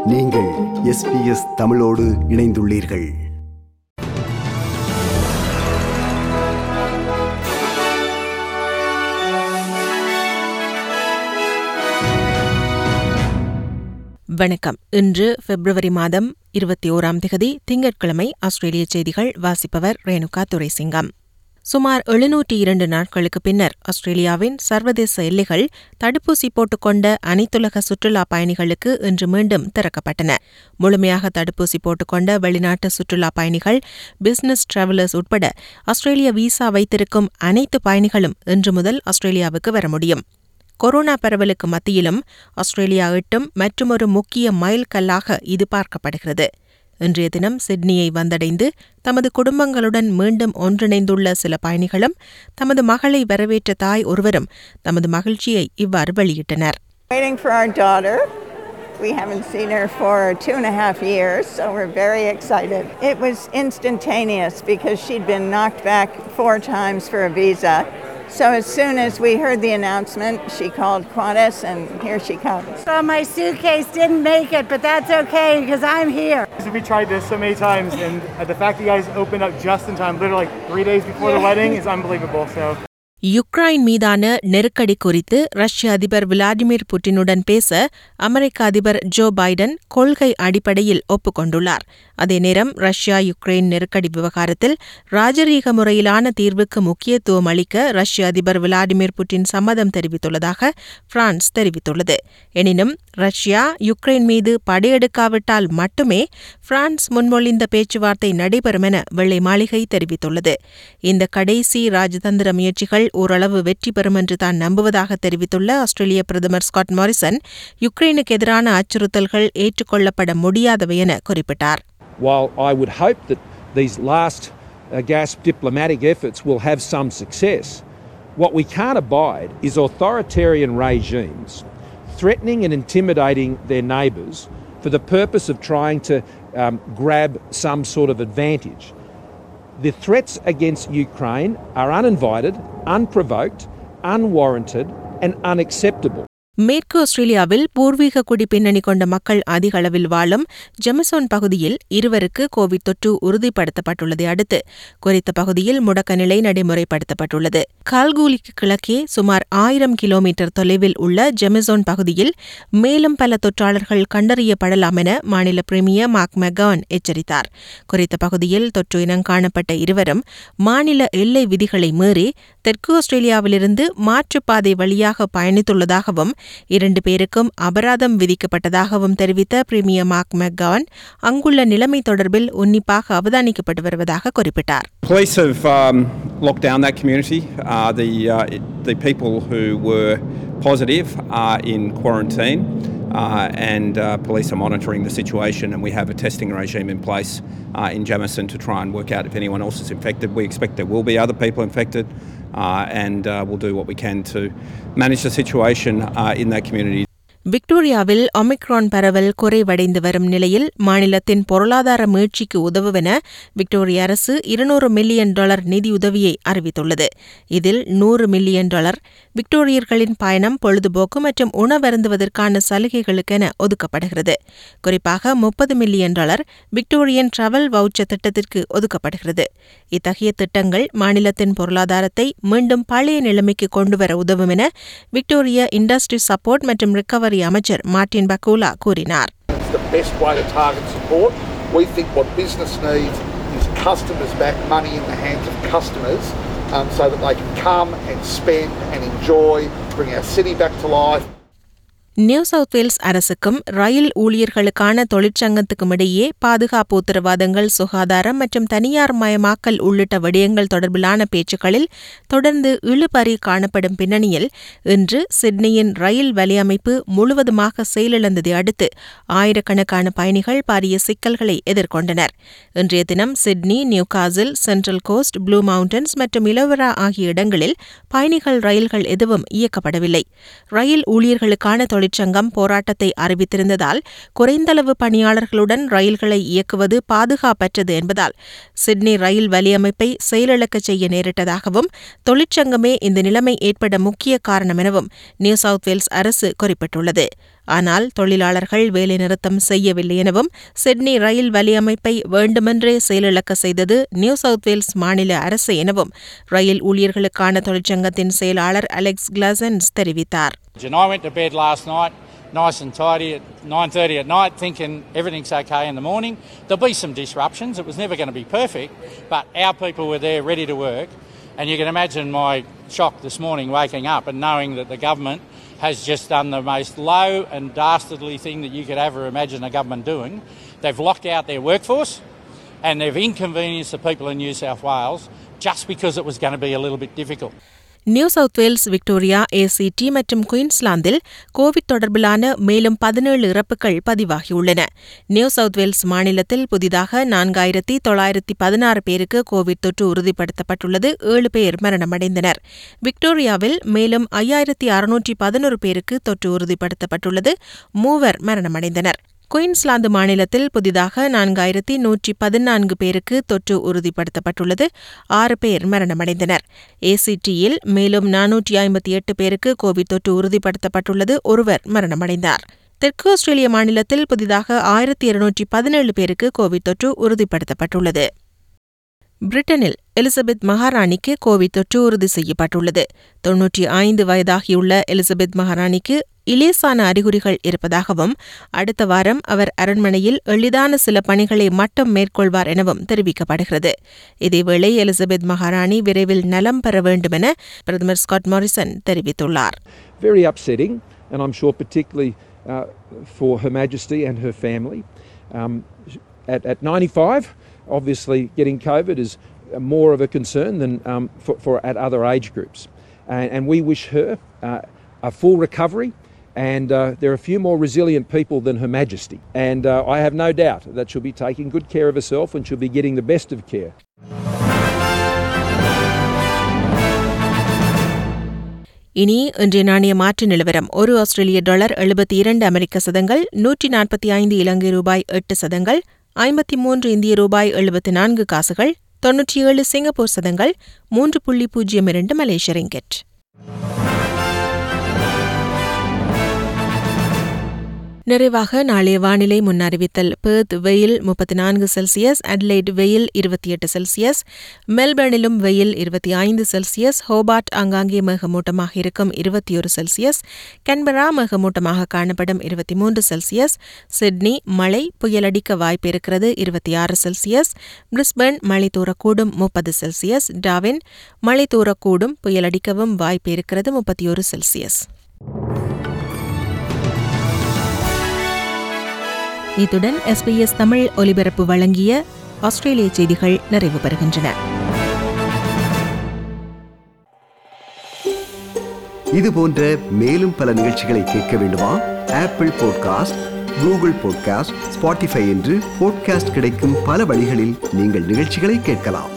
நீங்கள் எஸ்பிஎஸ் தமிழோடு இணைந்துள்ளீர்கள் வணக்கம் இன்று பிப்ரவரி மாதம் இருபத்தி ஓராம் திகதி திங்கட்கிழமை ஆஸ்திரேலிய செய்திகள் வாசிப்பவர் ரேணுகா துரைசிங்கம் சுமார் எழுநூற்றி இரண்டு நாட்களுக்கு பின்னர் ஆஸ்திரேலியாவின் சர்வதேச எல்லைகள் தடுப்பூசி போட்டுக்கொண்ட அனைத்துலக சுற்றுலா பயணிகளுக்கு இன்று மீண்டும் திறக்கப்பட்டன முழுமையாக தடுப்பூசி போட்டுக்கொண்ட வெளிநாட்டு சுற்றுலா பயணிகள் பிசினஸ் டிராவலர்ஸ் உட்பட ஆஸ்திரேலிய விசா வைத்திருக்கும் அனைத்து பயணிகளும் இன்று முதல் ஆஸ்திரேலியாவுக்கு வர முடியும் கொரோனா பரவலுக்கு மத்தியிலும் ஆஸ்திரேலியா எட்டும் மற்றுமொரு முக்கிய மைல்கல்லாக இது பார்க்கப்படுகிறது இன்றைய தினம் சிட்னியை வந்தடைந்து தமது குடும்பங்களுடன் மீண்டும் ஒன்றிணைந்துள்ள சில பயணிகளும் தமது மகளை வரவேற்ற தாய் ஒருவரும் தமது மகிழ்ச்சியை இவ்வாறு வெளியிட்டனர் Waiting for our daughter. We haven't seen her for two and a half years, so we're very excited. It was instantaneous because she'd been knocked back four times for a visa. So as soon as we heard the announcement, she called Qantas and here she comes. So my suitcase didn't make it, but that's okay because I'm here. We tried this so many times, and uh, the fact that you guys opened up just in time, literally like three days before the wedding, is unbelievable. So Ukraine மீதான நெருக்கடி குறித்து ரஷ்ய அதிபர் Vladimir புட்டினுடன் பேச அமெரிக்க அதிபர் Joe Biden கொள்கை அடிப்படையில் ஒப்புக்கொண்டுள்ளார் அதே நேரம் ரஷ்யா யுக்ரைன் நெருக்கடி விவகாரத்தில் ராஜரீக முறையிலான தீர்வுக்கு முக்கியத்துவம் அளிக்க ரஷ்ய அதிபர் விளாடிமிர் புட்டின் சம்மதம் தெரிவித்துள்ளதாக பிரான்ஸ் தெரிவித்துள்ளது எனினும் ரஷ்யா யுக்ரைன் மீது படையெடுக்காவிட்டால் மட்டுமே பிரான்ஸ் முன்மொழிந்த பேச்சுவார்த்தை நடைபெறும் என வெள்ளை மாளிகை தெரிவித்துள்ளது இந்த கடைசி ராஜதந்திர முயற்சிகள் ஓரளவு வெற்றி பெறும் என்று தான் நம்புவதாக தெரிவித்துள்ள ஆஸ்திரேலிய பிரதமர் ஸ்காட் மாரிசன் யுக்ரைனுக்கு எதிரான அச்சுறுத்தல்கள் ஏற்றுக்கொள்ளப்பட முடியாதவை என குறிப்பிட்டார் While I would hope that these last uh, gasp diplomatic efforts will have some success, what we can't abide is authoritarian regimes threatening and intimidating their neighbours for the purpose of trying to um, grab some sort of advantage. The threats against Ukraine are uninvited, unprovoked, unwarranted, and unacceptable. மேற்கு ஆஸ்திரேலியாவில் பூர்வீக குடி பின்னணி கொண்ட மக்கள் அதிக அளவில் வாழும் ஜெமசோன் பகுதியில் இருவருக்கு கோவிட் தொற்று உறுதிப்படுத்தப்பட்டுள்ளதை அடுத்து குறித்த பகுதியில் முடக்க நிலை நடைமுறைப்படுத்தப்பட்டுள்ளது கால்கூலிக்கு கிழக்கே சுமார் ஆயிரம் கிலோமீட்டர் தொலைவில் உள்ள ஜெமசோன் பகுதியில் மேலும் பல தொற்றாளர்கள் கண்டறியப்படலாம் என மாநில பிரீமியர் மார்க் மெகான் எச்சரித்தார் குறித்த பகுதியில் தொற்று இனம் காணப்பட்ட இருவரும் மாநில எல்லை விதிகளை மீறி தெற்கு ஆஸ்திரேலியாவிலிருந்து மாற்றுப்பாதை வழியாக பயணித்துள்ளதாகவும் இரண்டு பேருக்கும் அபராதம் விதிக்கப்பட்டதாகவும் தெரிவித்த பிரீமியர் மார்க் மெக்கான் அங்குள்ள நிலைமை தொடர்பில் உன்னிப்பாக அவதானிக்கப்பட்டு வருவதாக குறிப்பிட்டார் Police have um, locked down that community. Uh, the, uh, the people who were positive are in quarantine, uh, and uh, police are monitoring the situation. And we have a testing regime in place uh, in Jamison to try and work out if anyone else is infected. We expect there will be other people infected, uh, and uh, we'll do what we can to manage the situation uh, in that community. விக்டோரியாவில் Omicron பரவல் குறைவடைந்து வரும் நிலையில் மாநிலத்தின் பொருளாதார மீட்சிக்கு உதவுவென Victoria அரசு இருநூறு million dollar நிதியுதவியை அறிவித்துள்ளது இதில் நூறு மில்லியன் டாலர் விக்டோரியர்களின் பயணம் பொழுதுபோக்கு மற்றும் உணவருந்துவதற்கான சலுகைகளுக்கென ஒதுக்கப்படுகிறது குறிப்பாக முப்பது million dollar Victorian travel voucher திட்டத்திற்கு ஒதுக்கப்படுகிறது இத்தகைய திட்டங்கள் மாநிலத்தின் பொருளாதாரத்தை மீண்டும் பழைய நிலைமைக்கு கொண்டுவர உதவும் என விக்டோரிய இண்டஸ்ட்ரி சப்போர்ட் மற்றும் ரிகவரி அமைச்சர் மார்டின் பக்கூலா கூறினார் It's the best way to target support. We think what business needs is customers back, money in the hands of customers, um, so that they can come and spend and enjoy, bring our city back to life. New South Wales அரசுக்கும் rail ஊழியர்களுக்கான தொழிற்சங்கத்துக்கும் இடையே பாதுகாப்பு உத்தரவாதங்கள் சுகாதாரம் மற்றும் தனியார் மயமாக்கல் உள்ளிட்ட விடயங்கள் தொடர்பிலான பேச்சுக்களில் தொடர்ந்து இழுபறி காணப்படும் பின்னணியில் இன்று சிட்னியின் ரயில் வலையமைப்பு முழுவதுமாக செயலிழந்ததை அடுத்து ஆயிரக்கணக்கான பயணிகள் பாரிய சிக்கல்களை எதிர்கொண்டனர் இன்றைய தினம் Sydney Newcastle Central Coast Blue Mountains மற்றும் இலவரா ஆகிய இடங்களில் பயணிகள் ரயில்கள் எதுவும் இயக்கப்படவில்லை ரயில் ஊழியர்களுக்கான தொழிற்சங்கம் போராட்டத்தை அறிவித்திருந்ததால் குறைந்தளவு பணியாளர்களுடன் ரயில்களை இயக்குவது பாதுகாப்பற்றது என்பதால் சிட்னி ரயில் வலியமைப்பை செயலிழக்கச் செய்ய நேரிட்டதாகவும் தொழிற்சங்கமே இந்த நிலைமை ஏற்பட முக்கிய காரணம் எனவும் நியூ சவுத் வேல்ஸ் அரசு குறிப்பிட்டுள்ளது ஆனால் தொழிலாளர்கள் வேலைநிறுத்தம் செய்யவில்லை எனவும் சிட்னி ரயில் வலையமைப்பை வேண்டுமென்றே செயலிழக்க செய்தது நியூ சவுத் வேல்ஸ் மாநில அரசு எனவும் ரயில் ஊழியர்களுக்கான தொழிற்சங்கத்தின் செயலாளர் அலெக்ஸ் கிளாசன்ஸ் தெரிவித்தார் And I went to bed last night, nice and tidy at 9:30 at night, thinking everything's okay in the morning. There'll be some disruptions. It was never going to be perfect, but our people were there, ready to work. And you can imagine my shock this morning, waking up and knowing that the government has just done the most low and dastardly thing that you could ever imagine a government doing. They've locked out their workforce, and they've inconvenienced the people in New South Wales just because it was going to be a little bit difficult. New South Wales Victoria ACT மற்றும் குயின்ஸ்லாந்தில் Covid தொடர்பிலான மேலும் பதினேழு இறப்புகள் பதிவாகியுள்ளன new South Wales மாநிலத்தில் புதிதாக நான்காயிரத்தி தொள்ளாயிரத்தி பதினாறு பேருக்கு கோவிட் தொற்று உறுதிப்படுத்தப்பட்டுள்ளது ஏழு பேர் மரணமடைந்தனர் விக்டோரியாவில் மேலும் ஐயாயிரத்தி அறுநூற்றி பதினொரு பேருக்கு தொற்று உறுதிப்படுத்தப்பட்டுள்ளது மூவர் மரணமடைந்தனர் குயின்ஸ்லாந்து மாநிலத்தில் புதிதாக நான்காயிரத்தி நூற்றி பதினான்கு பேருக்கு தொற்று உறுதிப்படுத்தப்பட்டுள்ளது ஆறு பேர் மரணமடைந்தனர் ஏசிடியில் மேலும் நானூற்றி ஐம்பத்தி எட்டு பேருக்கு கோவிட் தொற்று உறுதிப்படுத்தப்பட்டுள்ளது ஒருவர் மரணமடைந்தார் தெற்கு ஆஸ்திரேலிய மாநிலத்தில் புதிதாக ஆயிரத்தி இருநூற்றி பதினேழு பேருக்கு கோவிட் தொற்று உறுதிப்படுத்தப்பட்டுள்ளது பிரிட்டனில் எலிசபெத் மகாராணிக்கு கோவிட் தொற்று உறுதி செய்யப்பட்டுள்ளது தொன்னூற்றி ஐந்து வயதாகியுள்ள எலிசபெத் மகாராணிக்கு இலேசான அறிகுறிகள் இருப்பதாகவும் அடுத்த வாரம் அவர் அரண்மனையில் எளிதான சில பணிகளை மட்டும் மேற்கொள்வார் எனவும் தெரிவிக்கப்படுகிறது இதேவேளை எலிசபெத் மகாராணி விரைவில் நலம் பெற வேண்டுமென பிரதமர் ஸ்காட் மாரிசன் தெரிவித்துள்ளார் Very upsetting, and I'm sure particularly uh, for Her Majesty and her family. Um, at, at 95, obviously getting COVID is more of a concern than um, for, for at other age groups. And, and we wish her uh, a full recovery. And uh, there are a few more resilient people than Her Majesty. And uh, I have no doubt that she'll be taking good care of herself and she'll be getting the best of care. இனி இன்றைய நாணய மாற்று நிலவரம் ஒரு ஆஸ்திரேலிய dollar எழுபத்தி இரண்டு அமெரிக்க சதங்கள் நூற்றி நாற்பத்தி ஐந்து இலங்கை ரூபாய் எட்டு சதங்கள் ஐம்பத்தி மூன்று இந்திய ரூபாய் எழுபத்தி நான்கு காசுகள் தொன்னூற்றி ஏழு சிங்கப்பூர் சதங்கள் மூன்று புள்ளி பூஜ்ஜியம் இரண்டு மலேசிய ரிங்கெட் நிறைவாக நாளைய வானிலை முன்னறிவித்தல் பெர்த் வெயில் முப்பத்தி நான்கு செல்சியஸ் அட்லைட் வெயில் இருபத்தி எட்டு செல்சியஸ் மெல்பர்னிலும் வெயில் இருபத்தி ஐந்து செல்சியஸ் ஹோபார்ட் ஆங்காங்கே மேகமூட்டமாக இருக்கும் இருபத்தி ஒரு செல்சியஸ் கன்பரா மேகமூட்டமாக காணப்படும் இருபத்தி மூன்று செல்சியஸ் சிட்னி மழை புயலடிக்க வாய்ப்பு இருக்கிறது இருபத்தி ஆறு செல்சியஸ் பிரிஸ்பர்ன் மழை தூரக்கூடும் முப்பது செல்சியஸ் டாவின் மழை தூரக்கூடும் புயலடிக்கவும் வாய்ப்பு இருக்கிறது முப்பத்தி ஒரு செல்சியஸ் இத்துடன் எஸ்பிஎஸ் தமிழ் ஒலிபரப்பு வழங்கிய ஆஸ்திரேலிய செய்திகள் நிறைவு பெறுகின்றன இது போன்ற மேலும் பல நிகழ்ச்சிகளை கேட்க வேண்டுமா Apple podcast Google podcast Spotify என்று பாட்காஸ்ட் கிடைக்கும் பல வழிகளில் நீங்கள் நிகழ்ச்சிகளை கேட்கலாம்